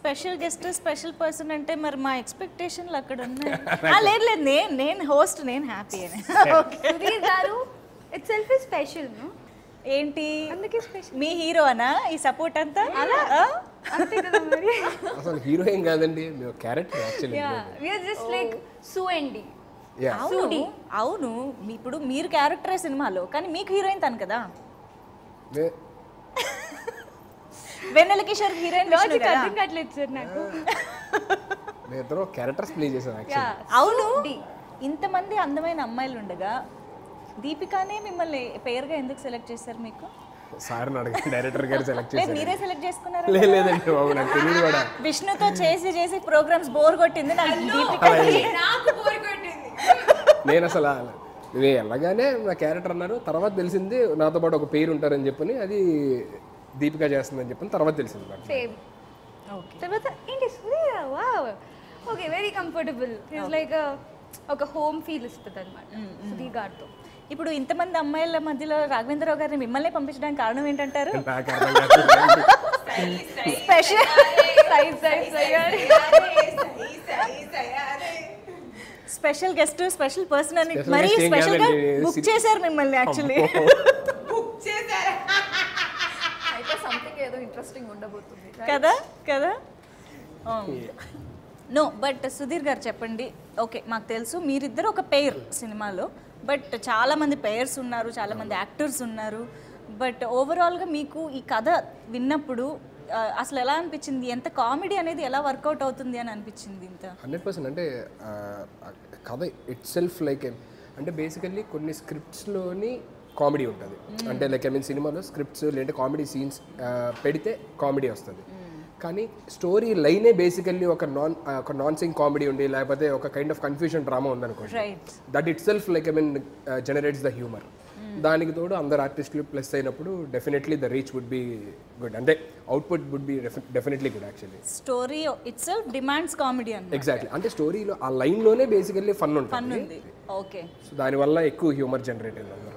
Special guest special person అంటే మరి మా ఎక్స్పెక్టేషన్లు అక్కడ ఉన్నాయి ఆ, లేదు లేదు నేను నేను హోస్ట్ నేను హ్యాపీ అని Sudheer garu itself is special no ఏంటి అందుకే స్పెషల్ మీ హీరో అనా ఈ సపోర్ట్ అంతా అలా అంతే కదా మరి అసలు హీరో ఏం కాదండి మేము character actually ya we're just like సు అండ్ డి యా అవును అవును మీ- ఇప్పుడు మీరు క్యారెక్టరే సినిమాలో కానీ మీకు హీరోయిన్ తను కదా వెన్నెల కిషోర్ హీరోయిన్ లాజిక్ అర్థం కావట్లేదు సార్ నాకు మేము ఇద్దరు క్యారెక్టర్స్ ప్లే చేసాం యాక్చువల్లీ అవును ఇంతమంది అందమైన అమ్మాయిలు ఉండగా దీపికానే మిమ్మల్ని పేరుగా ఎందుకు సెలెక్ట్ చేశారు మీకు సార్ని అడగండి డైరెక్టర్ గారు సెలెక్ట్ లేదు చేశారు మీరే సెలెక్ట్ చేసుకున్నారా లేదు లేదండి బాబు నాకు తెలియదు కూడా విష్ణుతో చేసి చేసి ప్రోగ్రామ్స్ బోర్ కొట్టింది నాకు దీపిక నాకు బోర్ కొట్టింది నేను అసలు నేను వెళ్ళగానే నా క్యారెక్టర్ అన్నారు తర్వాత తెలిసింది నాతో పాటు ఒక పేరు ఉంటారని చెప్పని అది దీపిక చేస్తుందని చెప్పని తర్వాత తెలిసింది నాకు సేమ్ తర్వాత ఏంటి Sudheer wow okay very comfortable it's like ఒక హోమ్ ఫీల్ ఇస్తుంది అనమాట సుధీర్ గారితో ఇప్పుడు ఇంతమంది అమ్మాయిల మధ్యలో రాఘవేంద్రరావు గారిని మిమ్మల్ని పంపించడానికి కారణం ఏంటంటారు నాకు అర్థం కాదు special size size special guest special person అని Special మరీ guest ఏం స్పెషల్ గా కాదండి. బుక్ సి- చేశారు మిమ్మల్ని యాక్చువల్లీ అయితే సంథింగ్ ఏదో ఇంట్రెస్టింగ్ ఉండబోతుంది కదా కదా నో బట్ సుధీర్ గారు చెప్పండి ఓకే మాకు తెలుసు మీరిద్దరు ఒక పెయిర్ సినిమాలో బట్ చాలా మంది పెయిర్స్ ఉన్నారు చాలా మంది యాక్టర్స్ ఉన్నారు బట్ ఓవరాల్గా మీకు ఈ కథ విన్నప్పుడు ఆ, అసలు ఎలా అనిపించింది ఎంత కామెడీ అనేది ఎలా వర్కౌట్ అవుతుంది అని అనిపించింది ఇంత హండ్రెడ్ పర్సెంట్ అంటే ఆ, ఆ కథ ఇట్ సెల్ఫ్ లైక్ అంటే బేసికల్లీ కొన్ని స్క్రిప్ట్స్లోని కామెడీ ఉంటుంది అంటే లైక్ ఐ మీన్ సినిమాలో స్క్రిప్ట్స్ లేదంటే కామెడీ సీన్స్ పెడితే కామెడీ వస్తుంది కానీ స్టోరీ లైనే బేసికల్లీ ఒక నాన్ ఒక నాన్ సింగ్ కామెడీ ఉండి లేకపోతే ఒక కైండ్ ఆఫ్ కన్ఫ్యూజన్ డ్రామా ఉందనుకోండి right that itself like I mean generates the humour దానికి తోడు అందరు ఆర్టిస్టులు ప్లస్ అయినప్పుడు definitely the reach would be good అంటే output would be definitely good actually story itself demands comedy అన్న exactly అంటే స్టోరీలో ఆ లైన్లోనే బేసికల్లీ ఫన్ ఫన్ ఉంటుంది ఉంది ఓకే సో దానివల్ల ఎక్కువ హ్యూమర్ జనరేట్ అయింది అందరూ